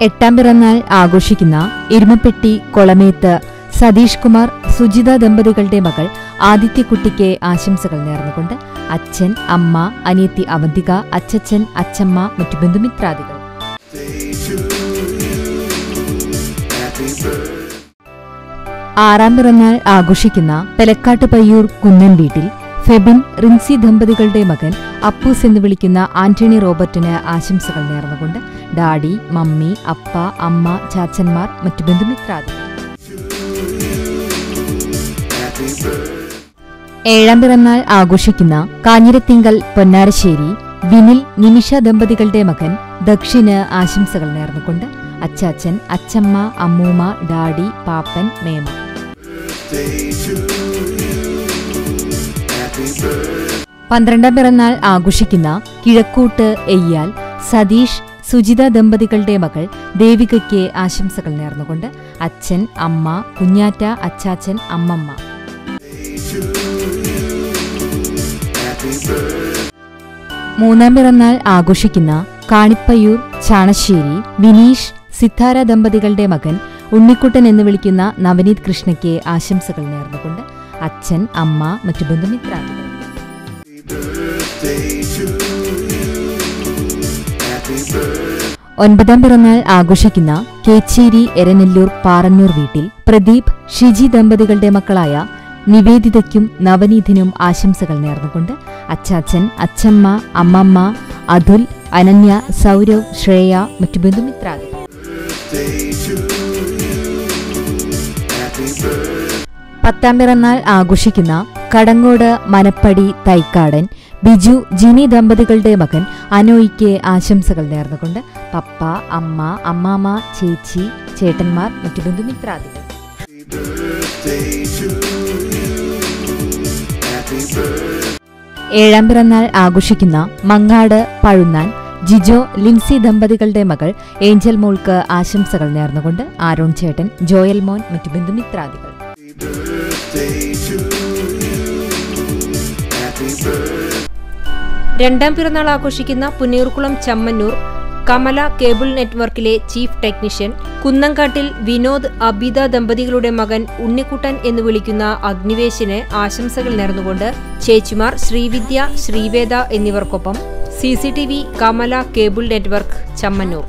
എട്ടാം പിറന്നാൾ ആഘോഷിക്കുന്ന ഇരുമപ്പെട്ടി കൊളമേത്ത് സതീഷ് കുമാർ സുജിത ദമ്പതികളുടെ മകൾ ആദിത്യക്കുട്ടിക്ക് ആശംസകൾ നേർന്നുകൊണ്ട് അച്ഛൻ അമ്മ അനിയത്തി അവന്തിക അച്ചച്ചൻ അച്ചമ്മ മറ്റു ബന്ധുമിത്രാദികൾ ആറാം പിറന്നാൾ ആഘോഷിക്കുന്ന പെലക്കാട്ട് പയ്യൂർ കുന്നൻ വീട്ടിൽ ഫെബിൻ റിൻസി ദമ്പതികളുടെ മകൻ അപ്പൂസ് എന്ന് വിളിക്കുന്ന ആന്റണി റോബർട്ടിന് ആശംസകൾ നേർന്നുകൊണ്ട് ഡാഡി മമ്മി അപ്പ അമ്മ ചാച്ചന്മാർ മറ്റു ബന്ധുമിത്രാദികൾ ഏഴാം പിറന്നാൾ ആഘോഷിക്കുന്ന കാഞ്ഞിരത്തിങ്കൽ പൊന്നാരശ്ശേരി വിനിൽ നിമിഷ ദമ്പതികളുടെ മകൻ ദക്ഷിന് ആശംസകൾ നേർന്നുകൊണ്ട് അച്ചാച്ചൻ അച്ചമ്മ അമ്മൂമ്മ ഡാഡി പാപ്പൻ മേമ പന്ത്രണ്ടാം പിറന്നാൾ ആഘോഷിക്കുന്ന കിഴക്കൂട്ട് എയ്യാൽ സതീഷ് സുജിത ദമ്പതികളുടെ മകൾ ദേവികയ്ക്ക് ആശംസകൾ നേർന്നുകൊണ്ട് അച്ഛൻ അമ്മ കുഞ്ഞാറ്റ അച്ചാച്ചൻ അമ്മമ്മ മൂന്നാം പിറന്നാൾ ആഘോഷിക്കുന്ന കാണിപ്പയ്യൂർ ചാണശ്ശേരി വിനീഷ് സിത്താര ദമ്പതികളുടെ മകൻ ഉണ്ണിക്കുട്ടൻ എന്ന് വിളിക്കുന്ന നവനീത് കൃഷ്ണയ്ക്ക് ആശംസകൾ നേർന്നുകൊണ്ട് അച്ഛൻ അമ്മ മറ്റു ബന്ധുമിത്രാദികൾ ഒൻപതാം പിറന്നാൾ ആഘോഷിക്കുന്ന കേച്ചേരി എരനെല്ലൂർ പാറന്നൂർ വീട്ടിൽ പ്രദീപ് ഷിജി ദമ്പതികളുടെ മക്കളായ നിവേദിതയ്ക്കും നവനീതിനും ആശംസകൾ നേർന്നുകൊണ്ട് അച്ചാച്ചൻ അച്ചമ്മ അമ്മമ്മ അതുൽ അനന്യ സൗരവ് ശ്രേയ മറ്റു ബന്ധുമിത്രാദികൾ പത്താം പിറന്നാൾ ആഘോഷിക്കുന്ന കടങ്ങോട് മനപ്പടി തൈക്കാടൻ ബിജു ജിനി ദമ്പതികളുടെ മകൻ അനോയ്ക്ക് ആശംസകൾ നേർന്നുകൊണ്ട് പപ്പ അമ്മ അമ്മാമ്മ ചേച്ചി ചേട്ടന്മാർ മറ്റു ബന്ധുമിത്രാദികൾ ഏഴാം പിറന്നാൾ ആഘോഷിക്കുന്ന മങ്ങാട് പഴുന്നാൻ ജിജോ ലിൻസി ദമ്പതികളുടെ മകൾ ഏഞ്ചൽ മോൾക്ക് ആശംസകൾ നേർന്നുകൊണ്ട് ആരോൺ ചേട്ടൻ ജോയൽ മോൻ മറ്റു ബന്ധുമിത്രാദികൾ രണ്ടാം പിറന്നാൾ ആഘോഷിക്കുന്ന പുന്നീർകുളം ചമ്മന്നൂർ കമല കേബിൾ നെറ്റ്വർക്കിലെ ചീഫ് ടെക്നീഷ്യൻ കുന്നങ്കാട്ടിൽ വിനോദ് അബിത ദമ്പതികളുടെ മകൻ ഉണ്ണിക്കുട്ടൻ എന്ന് വിളിക്കുന്ന അഗ്നിവേശിന് ആശംസകൾ നേർന്നുകൊണ്ട് ചേച്ചിമാർ ശ്രീവിദ്യ ശ്രീവേദ എന്നിവർക്കൊപ്പം C C T V Kamala cable network Chammannur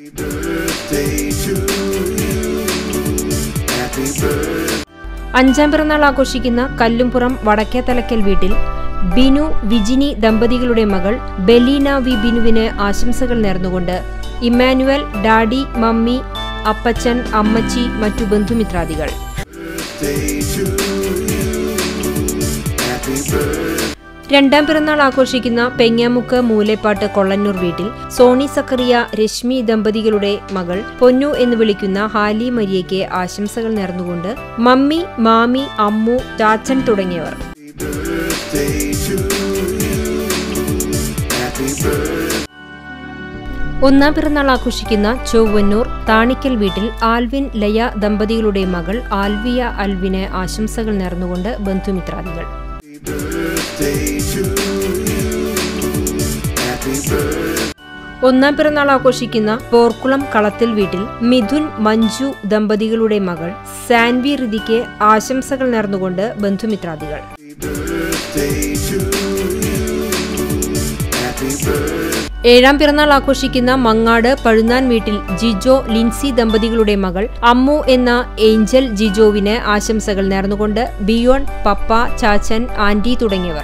അഞ്ചാം പിറന്നാൾ ആഘോഷിക്കുന്ന കല്ലുംപുറം വടക്കേത്തലക്കൽ വീട്ടിൽ ബിനു വിജിനി ദമ്പതികളുടെ മകൾ ബെലീന വി ബിനുവിന് ആശംസകൾ നേർന്നുകൊണ്ട് ഇമ്മാനുവൽ ഡാഡി മമ്മി അപ്പച്ചൻ അമ്മച്ചി മറ്റു ബന്ധുമിത്രാദികൾ രണ്ടാം പിറന്നാൾ ആഘോഷിക്കുന്ന പെങ്ങാമുക്ക് മൂലേപ്പാട്ട് കൊള്ളന്നൂർ വീട്ടിൽ സോണി സക്കറിയ രശ്മി ദമ്പതികളുടെ മകൾ പൊന്നു എന്ന് വിളിക്കുന്ന ഹാലി മരിയയ്ക്ക് ആശംസകൾ നേർന്നുകൊണ്ട് മമ്മി മാമി അമ്മു ചാച്ചൻ തുടങ്ങിയവർ ഒന്നാം പിറന്നാൾ ആഘോഷിക്കുന്ന ചൊവ്വന്നൂർ താണിക്കൽ വീട്ടിൽ ആൽവിൻ ലയ ദമ്പതികളുടെ മകൾ ആൽവിയ അൽവിന് ആശംസകൾ നേർന്നുകൊണ്ട് ബന്ധുമിത്രാദികൾ ഒന്നാം പിറന്നാൾ ആഘോഷിക്കുന്ന പോർക്കുളം കളത്തിൽ വീട്ടിൽ മിഥുൻ മഞ്ജു ദമ്പതികളുടെ മകൾ സാൻവി റിതിക്ക് ആശംസകൾ നേർന്നുകൊണ്ട് ബന്ധുമിത്രാദികൾ ഏഴാം പിറന്നാൾ ആഘോഷിക്കുന്ന മങ്ങാട് പഴുന്നാൻ വീട്ടിൽ ജിജോ ലിൻസി ദമ്പതികളുടെ മകൾ അമ്മു എന്ന ഏഞ്ചൽ ജിജോവിന് ആശംസകൾ നേർന്നുകൊണ്ട് ബിയോൺ പപ്പ ചാച്ചൻ ആന്റി തുടങ്ങിയവർ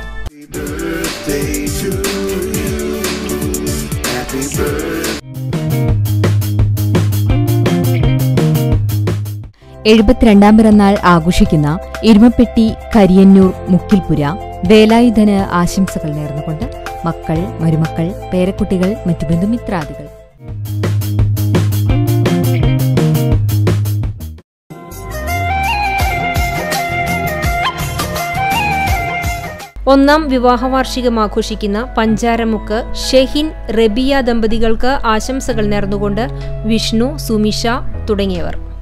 എഴുപത്തിരണ്ടാം പിറന്നാൾ ആഘോഷിക്കുന്ന ഇരുമപ്പെട്ടി കരിയന്നൂർ മുക്കിൽപുര വേലായുധന് ആശംസകൾ നേർന്നുകൊണ്ട് മക്കൾ മരുമക്കൾ പേരക്കുട്ടികൾ മറ്റു ബന്ധുമിത്രാദികൾ ഒന്നാം വിവാഹ വാർഷികം ആഘോഷിക്കുന്ന പഞ്ചാരമുക്ക് ഷെഹിൻ റബിയ ദമ്പതികൾക്ക് ആശംസകൾ നേർന്നുകൊണ്ട് വിഷ്ണു സുമിഷ തുടങ്ങിയവർ